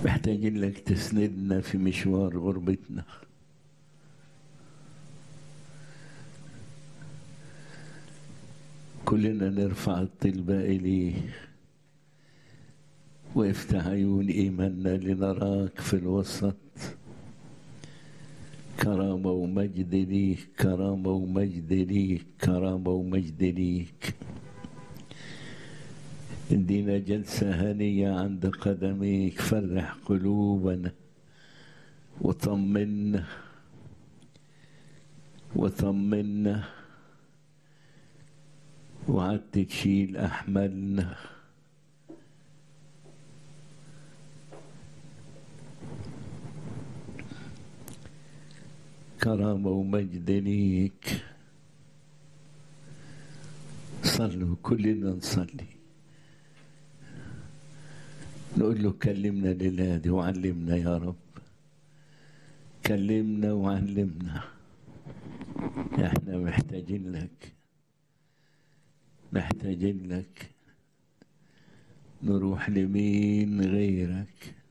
محتاجين لك تسندنا في مشوار غربتنا كلنا نرفع الطلبة إليه وافتح عيون إيماننا لنراك في الوسط كرامة ومجد ليك كرامة ومجد ليك كرامة ومجد ليك ادينا جلسة هنية عند قدميك فرح قلوبنا وطمنا وطمنا وعدت تشيل أحملنا كرامة ومجد ليك صلوا كلنا نصلي نقول له كلمنا الليلة دي وعلمنا يا رب كلمنا وعلمنا احنا محتاجين لك محتاجين لك نروح لمين غيرك